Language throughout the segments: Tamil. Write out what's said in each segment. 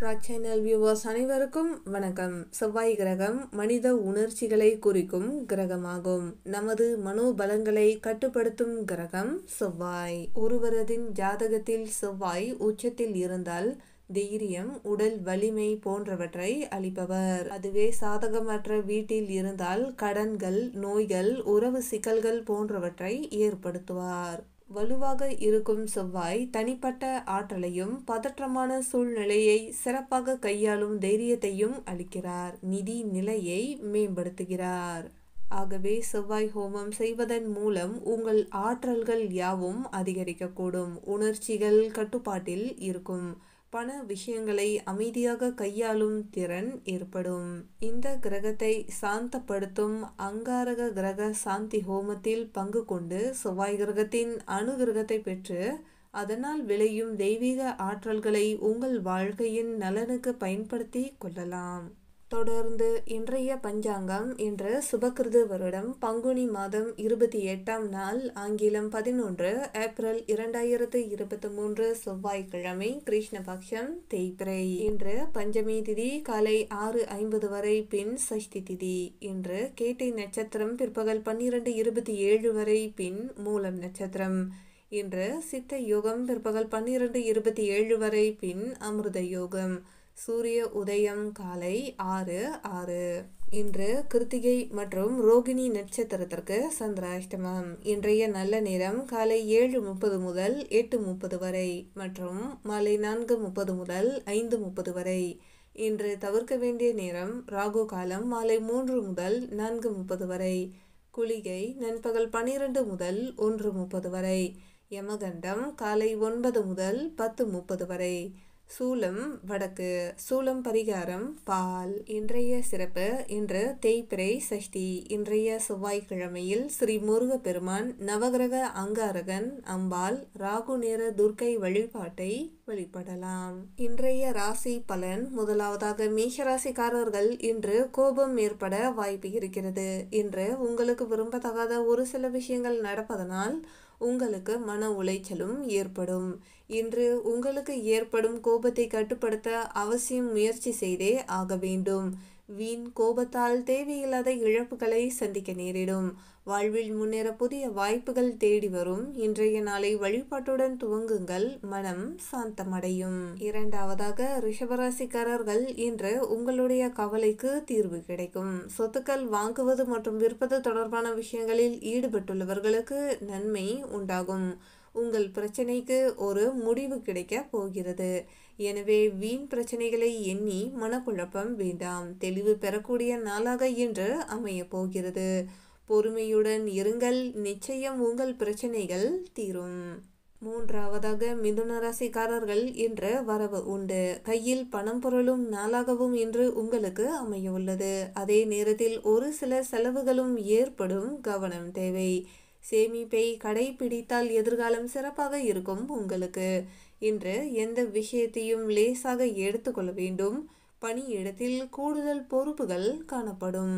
ராஜ் சேனல் வியூவர்ஸ் அனைவருக்கும் வணக்கம் செவ்வாய் கிரகம் மனித உணர்ச்சிகளை குறிக்கும் கிரகமாகும் நமது மனோபலங்களை கட்டுப்படுத்தும் கிரகம் செவ்வாய் ஒருவரதின் ஜாதகத்தில் செவ்வாய் உச்சத்தில் இருந்தால் தைரியம் உடல் வலிமை போன்றவற்றை அளிப்பவர் அதுவே சாதகமற்ற வீட்டில் இருந்தால் கடன்கள் நோய்கள் உறவு சிக்கல்கள் போன்றவற்றை ஏற்படுத்துவார் வலுவாக இருக்கும் செவ்வாய் தனிப்பட்ட ஆற்றலையும் பதற்றமான சூழ்நிலையை சிறப்பாக கையாளும் தைரியத்தையும் அளிக்கிறார் நிதி நிலையை மேம்படுத்துகிறார் ஆகவே செவ்வாய் ஹோமம் செய்வதன் மூலம் உங்கள் ஆற்றல்கள் யாவும் அதிகரிக்கக்கூடும் உணர்ச்சிகள் கட்டுப்பாட்டில் இருக்கும் பண விஷயங்களை அமைதியாக கையாளும் திறன் ஏற்படும் இந்த கிரகத்தை சாந்தப்படுத்தும் அங்காரக கிரக சாந்தி ஹோமத்தில் பங்கு கொண்டு செவ்வாய் கிரகத்தின் அனுகிரகத்தை பெற்று அதனால் விளையும் தெய்வீக ஆற்றல்களை உங்கள் வாழ்க்கையின் நலனுக்கு பயன்படுத்தி கொள்ளலாம் தொடர்ந்து இன்றைய பஞ்சாங்கம் இன்று சுபகிருது வருடம் பங்குனி மாதம் இருபத்தி எட்டாம் நாள் ஆங்கிலம் பதினொன்று ஏப்ரல் இரண்டாயிரத்து இருபத்தி மூன்று செவ்வாய்க்கிழமை கிருஷ்ணபக்ஷம் தேய்பிரை இன்று பஞ்சமி திதி காலை ஆறு ஐம்பது வரை பின் சஷ்டி திதி இன்று கேட்டை நட்சத்திரம் பிற்பகல் பன்னிரண்டு இருபத்தி ஏழு வரை பின் மூலம் நட்சத்திரம் இன்று சித்த யோகம் பிற்பகல் பன்னிரண்டு இருபத்தி ஏழு வரை பின் அமிர்த யோகம் சூரிய உதயம் காலை ஆறு ஆறு இன்று கிருத்திகை மற்றும் ரோகிணி நட்சத்திரத்திற்கு சந்திராஷ்டமம் இன்றைய நல்ல நேரம் காலை ஏழு முப்பது முதல் எட்டு முப்பது வரை மற்றும் மாலை நான்கு முப்பது முதல் ஐந்து முப்பது வரை இன்று தவிர்க்க வேண்டிய நேரம் ராகு காலம் மாலை மூன்று முதல் நான்கு முப்பது வரை குளிகை நண்பகல் பனிரெண்டு முதல் ஒன்று முப்பது வரை யமகண்டம் காலை ஒன்பது முதல் பத்து முப்பது வரை சூலம் வடக்கு சூலம் பரிகாரம் பால் இன்றைய சிறப்பு இன்று தேய்பிரை சஷ்டி இன்றைய செவ்வாய்க்கிழமையில் ஸ்ரீ முருகப்பெருமான் நவகிரக அங்காரகன் அம்பாள் ராகு நேர துர்க்கை வழிபாட்டை வழிபடலாம் இன்றைய ராசி பலன் முதலாவதாக மேஷராசிக்காரர்கள் இன்று கோபம் ஏற்பட வாய்ப்பு இருக்கிறது இன்று உங்களுக்கு விரும்பத்தகாத ஒரு சில விஷயங்கள் நடப்பதனால் உங்களுக்கு மன உளைச்சலும் ஏற்படும் இன்று உங்களுக்கு ஏற்படும் கோபத்தை கட்டுப்படுத்த அவசியம் முயற்சி செய்தே ஆக வேண்டும் வீண் கோபத்தால் தேவையில்லாத இழப்புகளை சந்திக்க நேரிடும் வாழ்வில் முன்னேற புதிய வாய்ப்புகள் தேடி வரும் இன்றைய நாளை வழிபாட்டுடன் துவங்குங்கள் மனம் சாந்தமடையும் இரண்டாவதாக ரிஷபராசிக்காரர்கள் இன்று உங்களுடைய கவலைக்கு தீர்வு கிடைக்கும் சொத்துக்கள் வாங்குவது மற்றும் விற்பது தொடர்பான விஷயங்களில் ஈடுபட்டுள்ளவர்களுக்கு நன்மை உண்டாகும் உங்கள் பிரச்சனைக்கு ஒரு முடிவு கிடைக்க போகிறது எனவே வீண் பிரச்சனைகளை எண்ணி மனக்குழப்பம் வேண்டாம் தெளிவு பெறக்கூடிய நாளாக இன்று அமைய போகிறது பொறுமையுடன் இருங்கள் நிச்சயம் உங்கள் பிரச்சனைகள் தீரும் மூன்றாவதாக மிதுன ராசிக்காரர்கள் இன்று வரவு உண்டு கையில் பணம் பொருளும் நாளாகவும் இன்று உங்களுக்கு அமைய உள்ளது அதே நேரத்தில் ஒரு சில செலவுகளும் ஏற்படும் கவனம் தேவை சேமிப்பை கடைபிடித்தால் எதிர்காலம் சிறப்பாக இருக்கும் உங்களுக்கு இன்று எந்த விஷயத்தையும் லேசாக எடுத்துக்கொள்ள வேண்டும் பணியிடத்தில் கூடுதல் பொறுப்புகள் காணப்படும்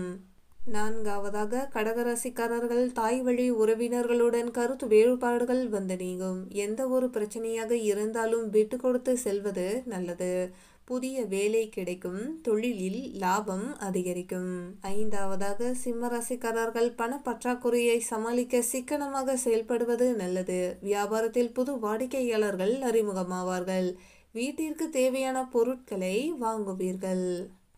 நான்காவதாக கடகராசிக்காரர்கள் தாய் வழி உறவினர்களுடன் கருத்து வேறுபாடுகள் வந்து நீங்கும் எந்த ஒரு பிரச்சனையாக இருந்தாலும் விட்டு கொடுத்து செல்வது நல்லது புதிய வேலை கிடைக்கும் தொழிலில் லாபம் அதிகரிக்கும் ஐந்தாவதாக சிம்மராசிக்காரர்கள் பண பற்றாக்குறையை சமாளிக்க சிக்கனமாக செயல்படுவது நல்லது வியாபாரத்தில் புது வாடிக்கையாளர்கள் அறிமுகமாவார்கள் வீட்டிற்கு தேவையான பொருட்களை வாங்குவீர்கள்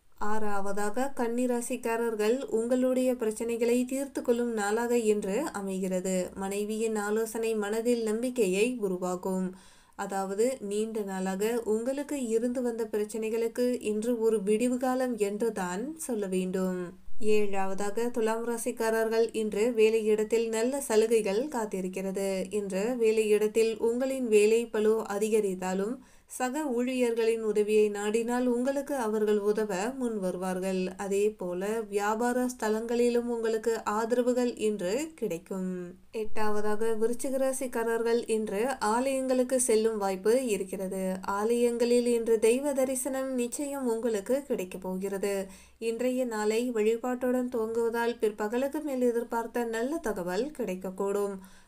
ஆறாவதாக கன்னிராசிக்காரர்கள் உங்களுடைய பிரச்சனைகளை தீர்த்து கொள்ளும் நாளாக இன்று அமைகிறது மனைவியின் ஆலோசனை மனதில் நம்பிக்கையை உருவாக்கும் அதாவது நீண்ட நாளாக உங்களுக்கு இருந்து வந்த பிரச்சனைகளுக்கு இன்று ஒரு விடிவு காலம் என்றுதான் சொல்ல வேண்டும் ஏழாவதாக துலாம் ராசிக்காரர்கள் இன்று வேலையிடத்தில் நல்ல சலுகைகள் காத்திருக்கிறது இன்று வேலையிடத்தில் உங்களின் வேலை பளு அதிகரித்தாலும் சக ஊழியர்களின் உதவியை நாடினால் உங்களுக்கு அவர்கள் உதவ முன் வருவார்கள் அதே போல வியாபார ஸ்தலங்களிலும் உங்களுக்கு ஆதரவுகள் இன்று கிடைக்கும் எட்டாவதாக விருச்சிக ராசிக்காரர்கள் இன்று ஆலயங்களுக்கு செல்லும் வாய்ப்பு இருக்கிறது ஆலயங்களில் இன்று தெய்வ தரிசனம் நிச்சயம் உங்களுக்கு கிடைக்க போகிறது இன்றைய நாளை வழிபாட்டுடன் துவங்குவதால் பிற்பகலுக்கு மேல் எதிர்பார்த்த நல்ல தகவல் கிடைக்கக்கூடும்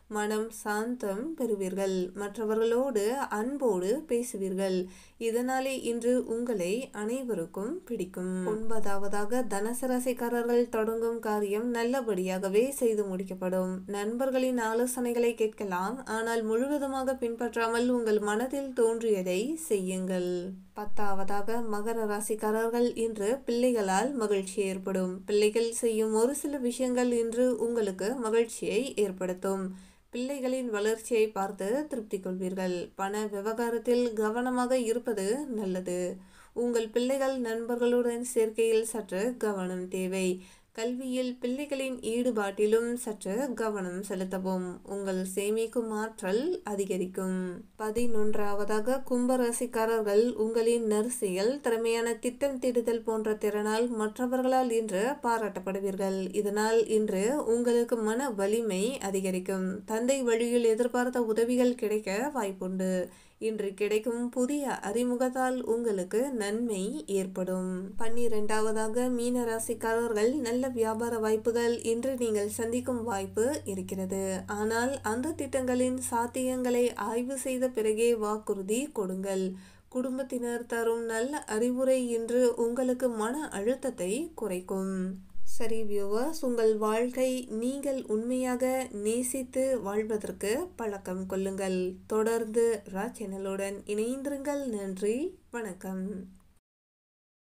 மனம் சாந்தம் பெறுவீர்கள் மற்றவர்களோடு அன்போடு பேசுவீர்கள் இதனாலே இன்று உங்களை அனைவருக்கும் பிடிக்கும் ஒன்பதாவதாக தனுசு ராசிக்காரர்கள் தொடங்கும் காரியம் நல்லபடியாகவே செய்து முடிக்கப்படும் நண்பர்களின் ஆலோசனைகளை கேட்கலாம் ஆனால் முழுவதுமாக பின்பற்றாமல் உங்கள் மனதில் தோன்றியதை செய்யுங்கள் பத்தாவதாக மகர ராசிக்காரர்கள் இன்று பிள்ளைகளால் மகிழ்ச்சி ஏற்படும் பிள்ளைகள் செய்யும் ஒரு சில விஷயங்கள் இன்று உங்களுக்கு மகிழ்ச்சியை ஏற்படுத்தும் பிள்ளைகளின் வளர்ச்சியை பார்த்து திருப்தி கொள்வீர்கள் பண விவகாரத்தில் கவனமாக இருப்பது நல்லது உங்கள் பிள்ளைகள் நண்பர்களுடன் சேர்க்கையில் சற்று கவனம் தேவை கல்வியில் பிள்ளைகளின் ஈடுபாட்டிலும் சற்று கவனம் செலுத்தவும் உங்கள் சேமிக்கும் ஆற்றல் அதிகரிக்கும் பதினொன்றாவதாக கும்பராசிக்காரர்கள் உங்களின் நரிசையில் திறமையான திட்டம் தீடுதல் போன்ற திறனால் மற்றவர்களால் இன்று பாராட்டப்படுவீர்கள் இதனால் இன்று உங்களுக்கு மன வலிமை அதிகரிக்கும் தந்தை வழியில் எதிர்பார்த்த உதவிகள் கிடைக்க வாய்ப்புண்டு இன்று கிடைக்கும் புதிய அறிமுகத்தால் உங்களுக்கு நன்மை ஏற்படும் பன்னிரெண்டாவதாக மீன ராசிக்காரர்கள் நல்ல வியாபார வாய்ப்புகள் இன்று நீங்கள் சந்திக்கும் வாய்ப்பு இருக்கிறது ஆனால் அந்த திட்டங்களின் சாத்தியங்களை ஆய்வு செய்த பிறகே வாக்குறுதி கொடுங்கள் குடும்பத்தினர் தரும் நல்ல அறிவுரை இன்று உங்களுக்கு மன அழுத்தத்தை குறைக்கும் சரி வியூவர்ஸ் உங்கள் வாழ்க்கை நீங்கள் உண்மையாக நேசித்து வாழ்வதற்கு பழக்கம் கொள்ளுங்கள் தொடர்ந்து ரா சேனலுடன் இணைந்திருங்கள் நன்றி வணக்கம்